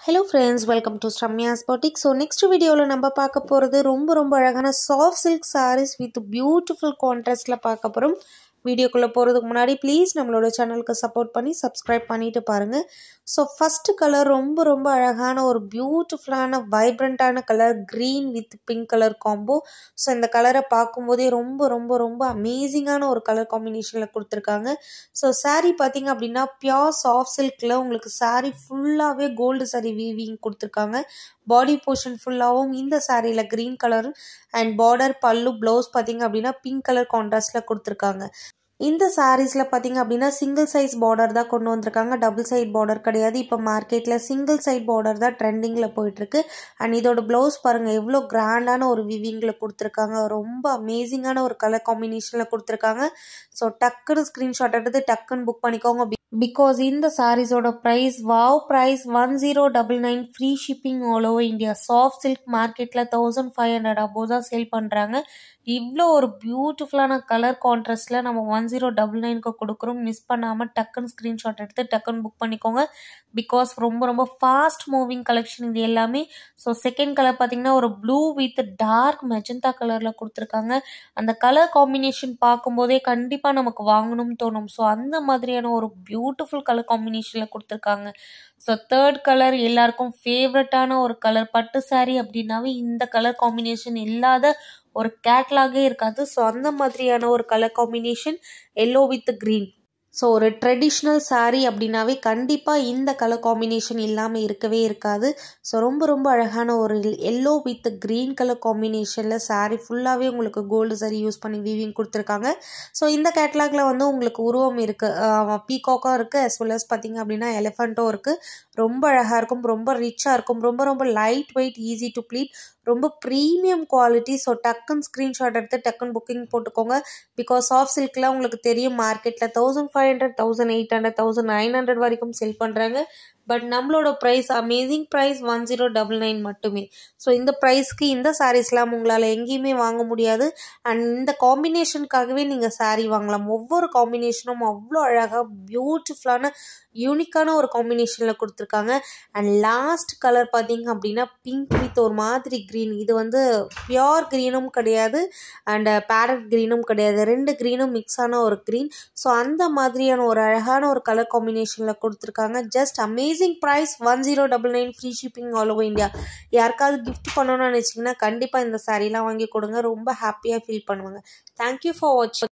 hello friends welcome to Sramya's boutique so next வீடியோவில் நம்ம பார்க்க போகிறது ரொம்ப ரொம்ப அழகான soft silk saris with beautiful கான்ட்ராஸ்டில் பார்க்க போகிறோம் வீடியோக்குள்ளே போகிறதுக்கு முன்னாடி ப்ளீஸ் நம்மளோட சேனலுக்கு சப்போர்ட் பண்ணி சப்ஸ்கிரைப் பண்ணிட்டு பாருங்கள் ஸோ ஃபஸ்ட்டு கலர் ரொம்ப ரொம்ப அழகான ஒரு பியூட்டிஃபுல்லான வைப்ரண்ட்டான colour green with pink colour combo so இந்த கலரை பார்க்கும்போதே ரொம்ப ரொம்ப ரொம்ப அமேசிங்கான ஒரு கலர் காம்பினேஷனில் கொடுத்துருக்காங்க ஸோ saree பார்த்தீங்க அப்படின்னா பியோர் சாஃப்ட் சில்கில் உங்களுக்கு saree ஃபுல்லாகவே கோல்டு saree வீவிங் கொடுத்துருக்காங்க பாடி போர்ஷன் ஃபுல்லாகவும் இந்த சாரியில் க்ரீன் கலர் அண்ட் பார்டர் பல்லு ப்ளவுஸ் பார்த்தீங்க அப்படின்னா பிங்க் கலர் கான்ட்ராஸ்டில் கொடுத்துருக்காங்க இந்த சாரீஸில் பார்த்தீங்க அப்படின்னா சிங்கிள் சைஸ் பார்டர் தான் கொண்டு வந்திருக்காங்க டபுள் சைட் பார்டர் கிடையாது இப்போ மார்க்கெட்டில் சிங்கிள் சைட் பார்டர் தான் ட்ரெண்டிங்கில் போயிட்டுருக்கு அண்ட் இதோட ப்ளவுஸ் பாருங்கள் எவ்வளோ கிராண்டான ஒரு விவிங்கில் கொடுத்துருக்காங்க ரொம்ப அமேசிங்கான ஒரு கலர் காம்பினேஷனில் கொடுத்துருக்காங்க ஸோ டக்குன்னு ஸ்க்ரீன்ஷாட் எடுத்து டக்குன்னு புக் பண்ணிக்கோங்க பிகாஸ் இந்த சாரீஸோட price wow price one zero double nine free shipping all over India soft silk மார்க்கெட்டில் தௌசண்ட் ஃபைவ் ஹண்ட்ரட் அபோவ் தான் சேல் பண்ணுறாங்க இவ்வளோ ஒரு பியூட்டிஃபுல்லான கலர் கான்ட்ராஸ்டில் நம்ம ஒன் ஜீரோ டபுள் நைனுக்கு கொடுக்குறோம் மிஸ் பண்ணாமல் டக்குன்னு ஸ்க்ரீன்ஷாட் எடுத்து டக்குன்னு புக் பண்ணிக்கோங்க பிகாஸ் ரொம்ப ரொம்ப ஃபாஸ்ட் மூவிங் கலெக்ஷன் இது எல்லாமே ஸோ செகண்ட் கலர் பார்த்தீங்கன்னா ஒரு ப்ளூ வித் டார்க் மெஜந்தா கலரில் கொடுத்துருக்காங்க அந்த கலர் காம்பினேஷன் பார்க்கும்போதே கண்டிப்பாக நமக்கு வாங்கணும்னு தோணும் ஸோ அந்த மாதிரியான ஒரு பியூட்டிஃபுல் கலர் காம்பினேஷனில் கொடுத்துருக்காங்க ஸோ தேர்ட் கலர் எல்லாருக்கும் ஃபேவரட்டான ஒரு கலர் பட்டு saree அப்படின்னாவே இந்த கலர் காம்பினேஷன் இல்லாத ஒரு கேட்லாகே இருக்காது ஸோ அந்த மாதிரியான ஒரு colour combination yellow with green so ஒரு ட்ரெடிஷ்னல் saree அப்படின்னாவே கண்டிப்பாக இந்த கலர் காம்பினேஷன் இல்லாமல் இருக்கவே இருக்காது ஸோ ரொம்ப ரொம்ப அழகான ஒரு எல்லோ வித் க்ரீன் கலர் காம்பினேஷனில் saree ஃபுல்லாகவே உங்களுக்கு கோல்டு saree யூஸ் பண்ணி வீவிங் கொடுத்துருக்காங்க ஸோ இந்த கேட்லாகில் வந்து உங்களுக்கு உருவம் இருக்குது பீகாக்கும் இருக்குது as well as பார்த்தீங்க அப்படின்னா எலிஃபண்ட்டும் இருக்குது ரொம்ப அழகாக இருக்கும் ரொம்ப ரிச்சாக இருக்கும் ரொம்ப ரொம்ப light weight easy to pleat ரொம்ப ப்ரீமியம் குவாலிட்டி ஸோ டக்குன்னு ஸ்க்ரீன்ஷாட் எடுத்து டக்குன்னு புக்கிங் போட்டுக்கோங்க பிகாஸ் சாஃப்ட் சில்கில் உங்களுக்கு தெரியும் மார்க்கெட்டில் thousand five hundred thousand eight hundred thousand nine hundred வரைக்கும் செல் பண்ணுறாங்க பட் நம்மளோட price amazing price one zero double nine மட்டுமே ஸோ இந்த ப்ரைஸ்க்கு இந்த சாரீஸ்லாம் உங்களால் எங்கேயுமே வாங்க முடியாது அண்ட் இந்த காம்பினேஷனுக்காகவே நீங்கள் saree வாங்கலாம் ஒவ்வொரு காம்பினேஷனும் அவ்வளோ அழகாக பியூட்டிஃபுல்லான யூனிக்கான ஒரு காம்பினேஷனில் கொடுத்துருக்காங்க அண்ட் லாஸ்ட் கலர் பார்த்தீங்க அப்படின்னா பிங்க் வித் ஒரு மாதிரி க்ரீன் இது வந்து பியோர் க்ரீனும் கிடையாது அண்ட் பேரட் க்ரீனும் கிடையாது ரெண்டு க்ரீனும் மிக்ஸ் ஆன ஒரு க்ரீன் ஸோ அந்த மாதிரியான ஒரு அழகான ஒரு கலர் காம்பினேஷனில் கொடுத்துருக்காங்க just amazing price one zero double nine free shipping all over India யாருக்காவது கிஃப்ட் பண்ணணும்னு நினச்சிங்கன்னா கண்டிப்பாக இந்த சாரீலாம் வாங்கி கொடுங்க ரொம்ப ஹாப்பியாக ஃபீல் பண்ணுவாங்க தேங்க்யூ ஃபார் வாட்சிங்